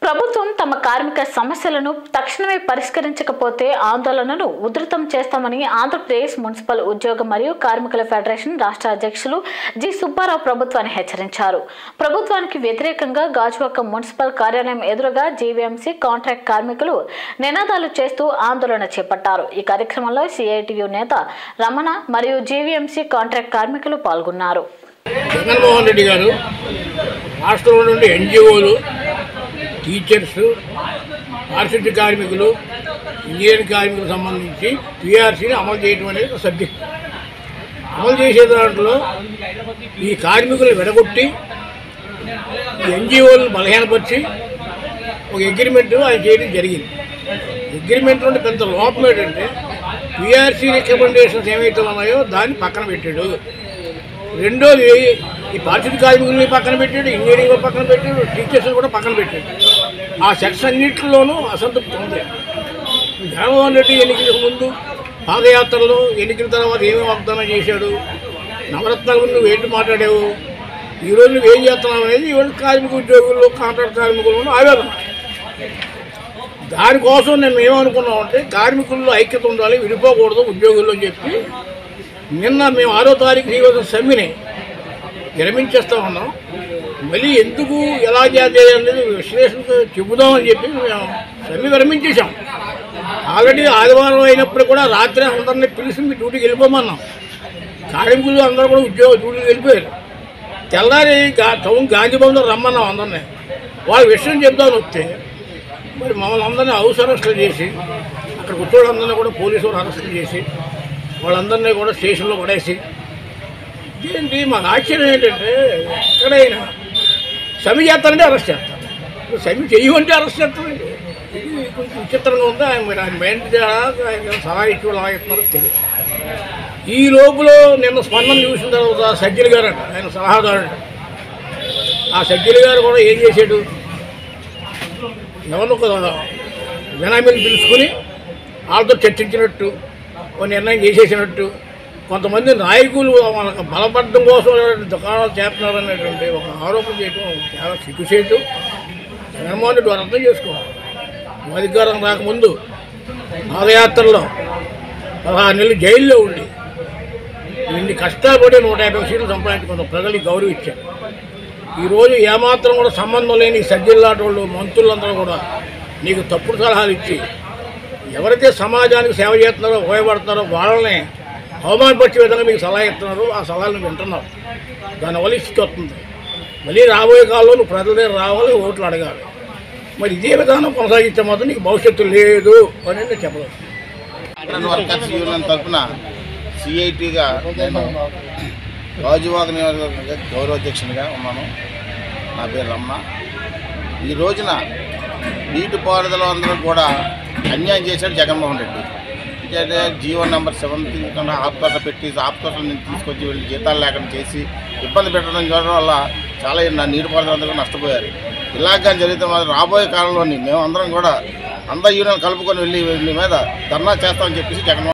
ప్రభుత్వం తమ కార్మిక సమస్యలను తక్షణమే పరిష్కరించకపోతే ఆందోళనను ఉధృతం చేస్తామని ఆంధ్రప్రదేశ్ మున్సిపల్ ఉద్యోగ మరియు కార్మికుల ఫెడరేషన్ రాష్ట్ర అధ్యక్షులు జి సుబ్బారావు ప్రభుత్వాన్ని హెచ్చరించారు ప్రభుత్వానికి వ్యతిరేకంగా గాజువాక మున్సిపల్ కార్యాలయం ఎదురుగా జీవీఎంసీ కాంట్రాక్ట్ కార్మికులు నినాదాలు చేస్తూ ఆందోళన చేపట్టారు ఈ కార్యక్రమంలో సిఐటియు నేత రమణ మరియు జీవీఎంసీ కాంట్రాక్ట్ కార్మికులు పాల్గొన్నారు జగన్మోహన్ రెడ్డి గారు రాష్ట్రంలో నుండి ఎన్జిఓలు టీచర్స్ పారిశుద్ధ్య కార్మికులు ఇంజనీరింగ్ కార్మికులకు సంబంధించి పిఆర్సీని అమలు చేయడం అనేది ఒక సబ్జెక్ట్ అమలు చేసే దాంట్లో ఈ కార్మికులు విడగొట్టి ఈ ఎన్జిఓలను బలహీనపరిచి ఒక అగ్రిమెంట్ ఆయన చేయడం జరిగింది అగ్రిమెంట్ నుండి పెద్ద లోపం ఏంటంటే పిఆర్సీ రికమెండేషన్స్ ఏవైతే ఉన్నాయో దాన్ని పక్కన పెట్టాడు రెండోది ఈ పారిశుద్ధ్య కార్మికుల్ని పక్కన పెట్టాడు ఇంజనీరింగ్ పక్కన పెట్టాడు టీచర్స్ కూడా పక్కన పెట్టాడు ఆ సెక్షన్ అన్నింటిలోనూ అసంతృప్తి ఉంది జగన్మోహన్ రెడ్డి ఎన్నికలకు ముందు పాదయాత్రలో ఎన్నికల తర్వాత ఏమేమి వాగ్దానం చేశాడు నవరత్నాల గురించి నువ్వు ఏంటి మాట్లాడావు ఈరోజు నువ్వు ఏం చేస్తున్నావు అనేది ఈరోజు కార్మిక ఉద్యోగులు కాంట్రాక్ట్ కార్మికులు ఆవేదన దానికోసం నేను ఏమనుకున్నామంటే కార్మికుల్లో ఐక్యత ఉండాలి విడిపోకూడదు ఉద్యోగుల్లో అని చెప్పి నిన్న మేము ఆరో తారీఖు ఈరోజు సమ్మిని విరమించేస్తా ఉన్నాం మళ్ళీ ఎందుకు ఎలా చేయాలి అనేది విశ్లేషణ చెబుదామని చెప్పి మేము సమ్మె విరమించేసాం ఆల్రెడీ ఆదివారం అయినప్పుడు కూడా రాత్రి అందరినీ పిలిచి మీ డ్యూటీకి వెళ్ళిపోమన్నాం కార్మికులు అందరూ కూడా ఉద్యోగ డ్యూటీకి వెళ్ళిపోయారు తెల్లారి గా టౌన్ గాంధీ భవన్లో రమ్మన్నాం అందరినీ వాళ్ళ విషయం చెప్దామని వస్తే మరి మమ్మల్ని అందరినీ హౌస్ అరెస్టులు చేసి అక్కడ కూర్చోళ్ళందరినీ కూడా పోలీసు వారు అరెస్టులు చేసి వాళ్ళందరినీ కూడా స్టేషన్లో పడేసి ఏంటి మాకు ఆశ్చర్యం ఏంటంటే ఎక్కడైనా సమ్మె చేస్తారంటే అరెస్ట్ చేస్తారు ఇప్పుడు సమ్మె చెయ్యమంటే అరెస్ట్ చేస్తారండి ఇది కొంచెం విచిత్రంగా ఉంది ఆయన మరి ఆయన మైండ్ ద్వారా ఆయన సలహా ఇచ్చి వాళ్ళు అలాగిస్తున్నారో తెలియదు ఈ లోపల నిన్న స్పందన చూసిన తర్వాత సజ్జలు గారు అంట ఆయన సలహాదారుడు ఆ సజ్జలు గారు కూడా ఏం చేశాడు ఎవరిని ఒక జనామీని పిలుచుకుని వాళ్ళతో చర్చించినట్టు ఒక నిర్ణయం చేసేసినట్టు కొంతమంది నాయకులు వాళ్ళకి బలపడడం కోసం దుకాణాలు చేస్తున్నారు అనేటువంటి ఒక ఆరోపణ చేయడం చాలా సిగ్గుచేటు జగన్మోహన్ రెడ్డి వారు అర్థం చేసుకోవాలి అధికారం రాకముందు పాదయాత్రలో పదహారు నెలలు జైల్లో ఉండి ఇన్ని కష్టాలు నూట యాభై సీట్లు సంపాదించుకున్న ప్రజలకు గౌరవం ఇచ్చారు ఈరోజు ఏమాత్రం కూడా సంబంధం లేని ఈ సజ్జిల్లాట వాళ్ళు మంత్రులందరూ కూడా నీకు తప్పుడు సలహాలు ఇచ్చి ఎవరైతే సమాజానికి సేవ చేస్తున్నారో ఉపయోగపడుతున్నారో వాళ్ళని అవమానపరిచే విధంగా మీకు సలహా ఇస్తున్నారు ఆ సలహాలు వింటున్నారు దానివల్ల ఇష్ట వస్తుంది మళ్ళీ రాబోయే కాలంలో నువ్వు ప్రజల దగ్గర రావాలి ఓట్లు అడగాలి మరి ఇదే విధానం కొనసాగిస్తే మాత్రం నీకు భవిష్యత్తు లేదు అని నేను చెప్పలేదు కాంట్రాక్ట్ వర్కర్స్ యూనియన్ తరఫున సిఐటిగా నేను గాజువాక నియోజకవర్గ గౌరవాధ్యక్షునిగా ఉన్నాను నా పేరు రమణ ఈ రోజున నీటిపారుదల అందరూ కూడా అన్యాయం చేశాడు జగన్మోహన్ రెడ్డి అంటే జీవో నెంబర్ సెవెన్ తీసుకుండా హాస్పిటల్ పెట్టి హాస్పిటల్ నుంచి తీసుకొచ్చి వీళ్ళు జీతాలు లేకుండా చేసి ఇబ్బంది పెట్టడం చూడడం వల్ల చాలా నా నీటిపారుదల అందరూ నష్టపోయారు ఇలాగ జరిగితే మాత్రం రాబోయే కాలంలోని మేము అందరం కూడా అందరు యూనియన్ కలుపుకొని వెళ్ళి వీళ్ళ మీద ధర్నా చేస్తామని చెప్పేసి జగన్మోహన్